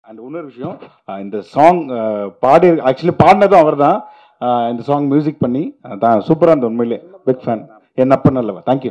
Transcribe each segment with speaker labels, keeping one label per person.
Speaker 1: And இன்னொரு விஷயம் அஹ் இந்த சாங் பாடி ஆக்சுவலி பாடினதும் அவர் தான் இந்த சாங் மியூசிக் பண்ணி அஹ் தான் சூப்பராக இருந்த உண்மையிலே பிக் ஃபேன் என் அப்பன் அல்லவா தேங்க்யூ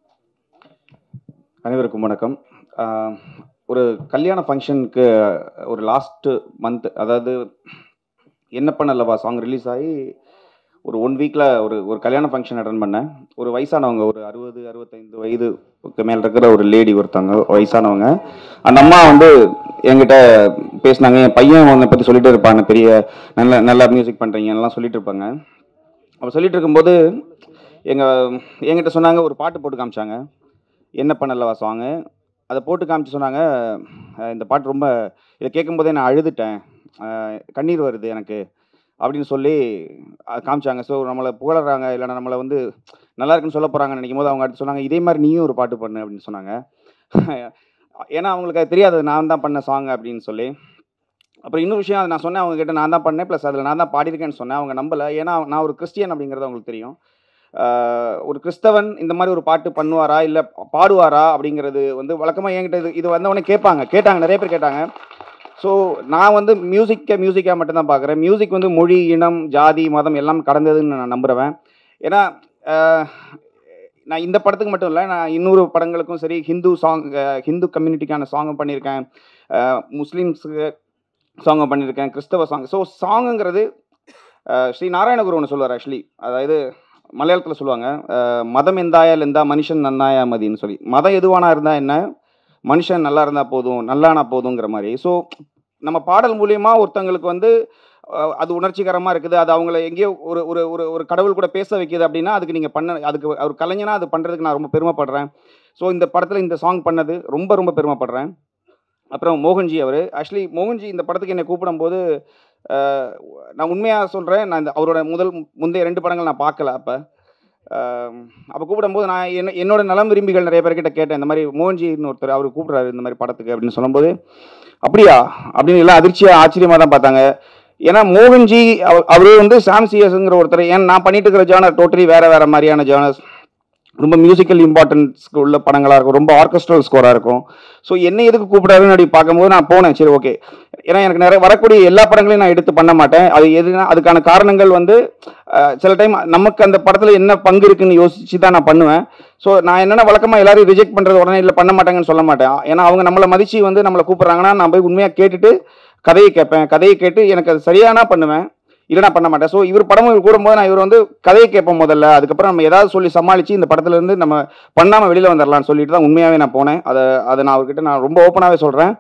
Speaker 2: அனைவருக்கும் வணக்கம் ஆஹ் ஒரு கல்யாண ஃபங்க்ஷனுக்கு ஒரு லாஸ்ட்டு மந்த் அதாவது என்ன பண்ணலவா சாங் ரிலீஸ் ஆகி ஒரு ஒன் வீக்கில் ஒரு ஒரு கல்யாண ஃபங்க்ஷன் அட்டன் பண்ணேன் ஒரு வயசானவங்க ஒரு அறுபது அறுபத்தைந்து வயதுக்கு மேலே இருக்கிற ஒரு லேடி ஒருத்தவங்க வயசானவங்க அந்த அம்மா வந்து என்கிட்ட பேசினாங்க என் பையன் உன்னை பற்றி சொல்லிட்டு இருப்பாங்க பெரிய நல்ல நல்லா மியூசிக் பண்ணுறீங்க எல்லாம் சொல்லிட்டு இருப்பாங்க அப்போ சொல்லிட்டு இருக்கும்போது எங்கள் என்கிட்ட சொன்னாங்க ஒரு பாட்டு போட்டு காமிச்சாங்க என்ன பண்ணலவா சாங்கு அதை போட்டு காமிச்சு சொன்னாங்க அஹ் இந்த பாட்டு ரொம்ப இதை கேட்கும்போதே நான் அழுதுட்டேன் அஹ் கண்ணீர் வருது எனக்கு அப்படின்னு சொல்லி அஹ் காமிச்சாங்க ஸோ நம்மளை புகழறாங்க இல்லைன்னா நம்மளை வந்து நல்லா இருக்குன்னு சொல்ல போகிறாங்கன்னு நினைக்கும் போது அவங்க அடுத்து சொன்னாங்க இதே மாதிரி நீயும் ஒரு பாட்டு பண்ணு அப்படின்னு சொன்னாங்க ஏன்னா அவங்களுக்கு அது தெரியாது நான் தான் பண்ண சாங் அப்படின்னு சொல்லி அப்புறம் இன்னொரு விஷயம் அது நான் சொன்னேன் அவங்க கிட்ட நான் தான் பண்ணேன் ப்ளஸ் அதில் நான் தான் பாடியிருக்கேன்னு சொன்னேன் அவங்க நம்பலை ஏன்னா நான் ஒரு கிறிஸ்டியன் அப்படிங்கிறது அவங்களுக்கு தெரியும் ஆஹ் ஒரு கிறிஸ்தவன் இந்த மாதிரி ஒரு பாட்டு பண்ணுவாரா இல்லை பாடுவாரா அப்படிங்கிறது வந்து வழக்கமாக என்கிட்ட இது இது வந்தவொடனே கேட்பாங்க கேட்டாங்க நிறைய பேர் கேட்டாங்க ஸோ நான் வந்து மியூசிக்கை மியூசிக்காக மட்டும்தான் பார்க்குறேன் மியூசிக் வந்து மொழி இனம் ஜாதி மதம் எல்லாம் கடந்ததுன்னு நான் நம்புகிறேன் ஏன்னா ஆஹ் நான் இந்த படத்துக்கு மட்டும் இல்லை நான் இன்னொரு படங்களுக்கும் சரி ஹிந்து சாங் ஹிந்து கம்யூனிட்டிக்கான சாங்கும் பண்ணியிருக்கேன் ஆஹ் முஸ்லீம்ஸுக்கு சாங்கும் பண்ணியிருக்கேன் கிறிஸ்தவ சாங் ஸோ சாங்குங்கிறது ஆஹ் ஸ்ரீ நாராயணகுரு ஒன்று சொல்லுவார் ஆக்சுவலி அதாவது மலையாளத்தில் சொல்லுவாங்க அஹ், மதம் எந்தாயால் எந்தா மனுஷன் நன்னாயா மதின்னு சொல்லி மதம் எதுவானா இருந்தால் என்ன மனுஷன் நல்லா இருந்தால் போதும் நல்லானா போதுங்கிற மாதிரி ஸோ நம்ம பாடல் மூலியமா ஒருத்தங்களுக்கு வந்து அஹ், அது உணர்ச்சிகரமாக இருக்குது அது அவங்கள எங்கேயோ ஒரு ஒரு ஒரு ஒரு கடவுள் கூட பேச வைக்குது அப்படின்னா அதுக்கு நீங்கள் பண்ண அதுக்கு ஒரு கலைஞனா அது பண்ணுறதுக்கு நான் ரொம்ப பெருமைப்படுறேன் ஸோ இந்த படத்தில் இந்த சாங் பண்ணது ரொம்ப ரொம்ப பெருமைப்படுறேன் அப்புறம் மோகன்ஜி அவர் ஆக்சுவலி மோகன்ஜி இந்த படத்துக்கு என்னை கூப்பிடும்போது அஹ், நான் உண்மையாக சொல்கிறேன் நான் இந்த அவரோட முதல் முந்தைய ரெண்டு படங்கள் நான் பார்க்கல அப்போ அப்போ கூப்பிடும்போது நான் என்ன என்னோட நலம் விரும்பிகள் நிறைய பேர்கிட்ட கேட்டேன் இந்த மாதிரி மோகன்ஜின்னு ஒருத்தர் அவர் கூப்பிட்றாரு இந்த மாதிரி படத்துக்கு அப்படின்னு சொல்லும்போது அப்படியா அப்படின்னு எல்லாம் அதிர்ச்சியாக ஆச்சரியமாக தான் பார்த்தாங்க ஏன்னா மோகன்ஜி அவர் அவரு வந்து சாம் சிஎஸ்ங்கிற ஒருத்தர் ஏன் நான் பண்ணிட்டு இருக்கிற ஜானர் டோட்டலி வேற வேற மாதிரியான ஜானர்ஸ் ரொம்ப மியூசிக்கல் இம்பார்ட்டன்ஸ்க்கு உள்ள படங்களாக இருக்கும் ரொம்ப ஆர்கெஸ்ட்ரல் ஸ்கோராக இருக்கும் ஸோ என்ன எதுக்கு கூப்பிடாருன்னு அப்படி பார்க்கும்போது நான் போனேன் சரி ஓகே ஏன்னா எனக்கு நிறைய வரக்கூடிய எல்லா படங்களையும் நான் எடுத்து பண்ண மாட்டேன் அது எதுனா அதுக்கான காரணங்கள் வந்து அஹ், சில டைம் நமக்கு அந்த படத்தில் என்ன பங்கு இருக்குன்னு யோசிச்சு தான் நான் பண்ணுவேன் ஸோ நான் என்னென்ன வழக்கமாக எல்லாரையும் ரிஜெக்ட் பண்ணுறது உடனே இல்லை பண்ண மாட்டாங்கன்னு சொல்ல மாட்டேன் ஏன்னா அவங்க நம்மளை மதிச்சு வந்து நம்மளை கூப்பிட்றாங்கன்னா நான் போய் உண்மையாக கேட்டுட்டு கதையை கேட்பேன் கதையை கேட்டு எனக்கு அது சரியானா பண்ணுவேன் இல்லைனா பண்ண மாட்டேன் ஸோ இவர் படம் இவர் கூடும்போது நான் இவர் வந்து கதையை கேட்போம் முதல்ல அதுக்கப்புறம் நம்ம ஏதாவது சொல்லி சமாளித்து இந்த படத்துல இருந்து நம்ம பண்ணாமல் வெளியில் வந்துடலாம்னு சொல்லிட்டு தான் உண்மையாகவே நான் போனேன் அதை அதை நான் அவர்கிட்ட நான் ரொம்ப ஓப்பனாகவே சொல்கிறேன்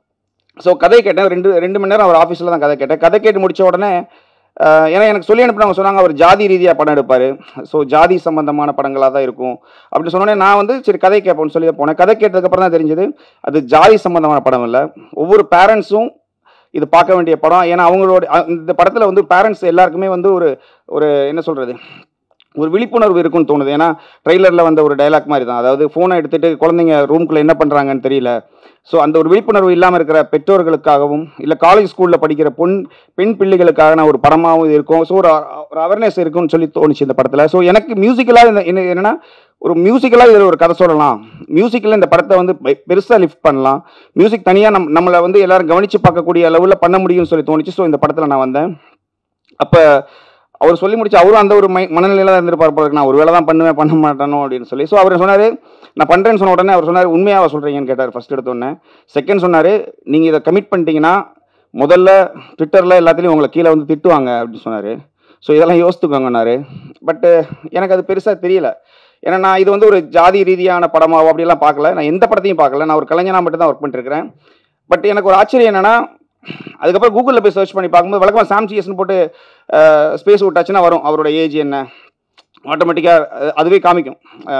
Speaker 2: ஸோ கதை கேட்டேன் ரெண்டு ரெண்டு மணி நேரம் அவர் ஆஃபீஸில் தான் கதை கேட்டேன் கதை கேட்டு முடிச்ச உடனே ஆஹ், ஏன்னா எனக்கு சொல்லி அனுப்பினவங்க சொன்னாங்க அவர் ஜாதி ரீதியாக படம் எடுப்பார் ஸோ ஜாதி சம்பந்தமான படங்களாக தான் இருக்கும் அப்படின்னு சொன்னோடனே நான் வந்து சரி கதை கேட்போம்னு சொல்லி தான் போனேன் கதை கேட்டதுக்கப்புறம் தான் தெரிஞ்சது அது ஜாதி சம்பந்தமான படம் இல்லை ஒவ்வொரு பேரண்ட்ஸும் இது பார்க்க வேண்டிய படம் ஏன்னா அவங்களோட அ- இந்த படத்தில் வந்து பேரண்ட்ஸ் எல்லாருக்குமே வந்து ஒரு ஒரு என்ன சொல்கிறது ஒரு விழிப்புணர்வு இருக்குன்னு தோணுது ஏன்னா ட்ரெய்லரில் வந்த ஒரு டைலாக் மாதிரி தான் அதாவது ஃபோனை எடுத்துட்டு குழந்தைங்க ரூம்குள்ளே என்ன பண்ணுறாங்கன்னு தெரியல ஸோ அந்த ஒரு விழிப்புணர்வு இல்லாமல் இருக்கிற பெற்றோர்களுக்காகவும் இல்லை காலேஜ் ஸ்கூலில் படிக்கிற பொன் பெண் பிள்ளைகளுக்கான ஒரு படமாகவும் இது இருக்கும் ஸோ ஒரு ஒரு அவேர்னஸ் இருக்குன்னு சொல்லி தோணுச்சு இந்த படத்தில் ஸோ எனக்கு மியூசிக்கலாக இந்த என்ன என்னன்னா ஒரு மியூசிக்கலாக இதில் ஒரு கதை சொல்லலாம் மியூசிக்கில் இந்த படத்தை வந்து பெருசாக லிஃப்ட் பண்ணலாம் மியூசிக் தனியாக நம் நம்மளை வந்து எல்லாரும் கவனித்து பார்க்கக்கூடிய அளவில் பண்ண முடியும்னு சொல்லி தோணுச்சு ஸோ இந்த படத்தில் நான் வந்தேன் அப்போ அவர் சொல்லி முடிச்சு அவரும் அந்த ஒரு மை மனநிலையில தான் இருந்திருப்பார் போல இருக்கு. நான் ஒரு வேலை தான் பண்ணுவேன் பண்ண மாட்டேனோ அப்படின்னு சொல்லி ஸோ அவர் சொன்னார் நான் பண்ணுறேன்னு சொன்ன உடனே அவர் சொன்னார் உண்மையாக சொல்கிறீங்கன்னு கேட்டார் ஃபர்ஸ்ட் எடுத்த உடனே செகண்ட் சொன்னார் நீங்கள் இதை கமிட் பண்ணிட்டீங்கன்னா முதல்ல ட்விட்டரில் எல்லாத்துலேயும் உங்களை கீழே வந்து திட்டுவாங்க அப்படின்னு சொன்னார் ஸோ இதெல்லாம் யோசித்துக்கோங்கன்னாரு பட்டு எனக்கு அது பெருசாக தெரியல ஏன்னா நான் இது வந்து ஒரு ஜாதி ரீதியான படமாவோ அப்படிலாம் பார்க்கல நான் எந்த படத்தையும் பார்க்கல நான் ஒரு கலைஞனாக மட்டும் தான் ஒர்க் பண்ணிருக்கிறேன் பட் எனக்கு ஒரு ஆச்சரியம் என்னன்னா அதுக்கப்புறம் கூகுளில் போய் சர்ச் பண்ணி பார்க்கும்போது வழக்கமாக சாம் சிஎஸ்னு போட்டு ஸ்பேஸ் விட்டாச்சுன்னா வரும் அவரோட ஏஜ் என்ன ஆட்டோமேட்டிக்காக அதுவே காமிக்கும்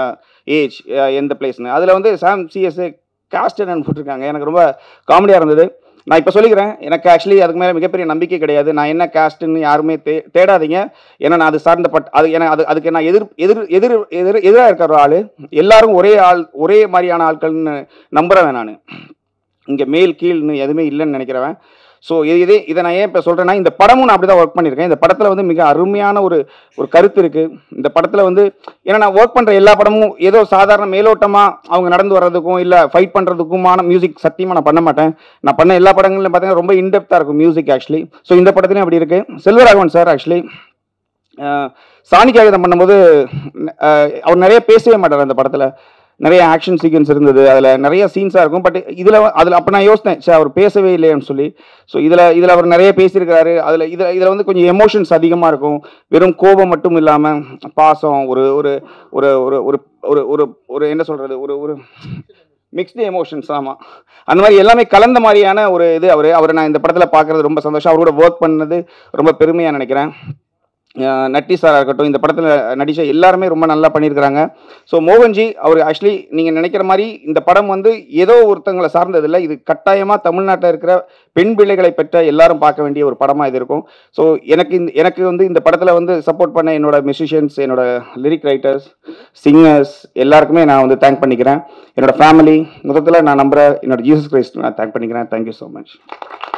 Speaker 2: ஏஜ் எந்த பிளேஸ்னு அதில் வந்து சாம் சிஎஸ் காஸ்ட் என்னன்னு போட்டிருக்காங்க எனக்கு ரொம்ப காமெடியாக இருந்தது நான் இப்போ சொல்லிக்கிறேன் எனக்கு ஆக்சுவலி அதுக்கு மேலே மிகப்பெரிய நம்பிக்கை கிடையாது நான் என்ன காஸ்ட்டுன்னு யாருமே தே தேடாதீங்க ஏன்னா நான் அது சார்ந்த பட் அது ஏன்னா அது அதுக்கு நான் எதிர் எதிர் எதிர் எதிர் எதிராக இருக்கிற ஒரு ஆள் எல்லாரும் ஒரே ஆள் ஒரே மாதிரியான ஆட்கள்னு நம்புறவன் நான் இங்கே மேல் கீழ்னு எதுவுமே இல்லைன்னு நினைக்கிறவன் ஸோ இதே இதை நான் ஏன் இப்போ சொல்கிறேன்னா இந்த படமும் நான் அப்படி தான் ஒர்க் பண்ணியிருக்கேன் இந்த படத்தில் வந்து மிக அருமையான ஒரு ஒரு கருத்து இருக்குது இந்த படத்தில் வந்து ஏன்னா நான் ஒர்க் பண்ணுற எல்லா படமும் ஏதோ சாதாரண மேலோட்டமாக அவங்க நடந்து வர்றதுக்கும் இல்லை ஃபைட் பண்ணுறதுக்குமான மியூசிக் சத்தியமாக நான் பண்ண மாட்டேன் நான் பண்ண எல்லா படங்களிலும் பார்த்தீங்கன்னா ரொம்ப இன்டெப்த்தாக இருக்கும் மியூசிக் ஆக்சுவலி ஸோ இந்த படத்துலையும் அப்படி இருக்குது செல்வராகவன் சார் ஆக்சுவலி சாணி காகிதம் பண்ணும்போது அஹ், அவர் நிறைய பேசவே மாட்டார் அந்த படத்தில் நிறைய ஆக்ஷன் சீக்வன்ஸ் இருந்தது அதில் நிறைய சீன்ஸாக இருக்கும் பட் இதில் அதில் அப்போ நான் யோசித்தேன் சே அவர் பேசவே இல்லையேன்னு சொல்லி ஸோ இதில் இதில் அவர் நிறைய பேசியிருக்கிறாரு அதில் இதில் இதில் வந்து கொஞ்சம் எமோஷன்ஸ் அதிகமாக இருக்கும் வெறும் கோபம் மட்டும் இல்லாமல் பாசம் ஒரு ஒரு ஒரு ஒரு ஒரு ஒரு ஒரு ஒரு என்ன சொல்கிறது ஒரு ஒரு மிக்ஸ்டு எமோஷன்ஸ் ஆமாம் அந்த மாதிரி எல்லாமே கலந்த மாதிரியான ஒரு இது அவர் அவரை நான் இந்த படத்தில் பார்க்குறது ரொம்ப சந்தோஷம் அவரோட ஒர்க் பண்ணது ரொம்ப பெருமையாக நினைக்கிறேன் அஹ் நட்டி சாராக இருக்கட்டும் இந்த படத்தில் நடித்த எல்லாருமே ரொம்ப நல்லா பண்ணியிருக்கிறாங்க ஸோ மோகன்ஜி அவர் ஆக்சுவலி நீங்கள் நினைக்கிற மாதிரி இந்த படம் வந்து ஏதோ ஒருத்தங்களை சார்ந்தது இல்லை இது கட்டாயமாக தமிழ்நாட்டில் இருக்கிற பெண் பிள்ளைகளை பெற்ற எல்லாரும் பார்க்க வேண்டிய ஒரு படமாக இது இருக்கும் ஸோ எனக்கு இந்த எனக்கு வந்து இந்த படத்தில் வந்து சப்போர்ட் பண்ண என்னோட மியூசிஷியன்ஸ் என்னோட லிரிக் ரைட்டர்ஸ் சிங்கர்ஸ் எல்லாருக்குமே நான் வந்து தேங்க் பண்ணிக்கிறேன் என்னோட ஃபேமிலி மொத்தத்தில் நான் நம்புற என்னோட ஜீசஸ் கிரைஸ்ட் நான் தேங்க் பண்ணிக்கிறேன் தேங்க்யூ ஸோ மச்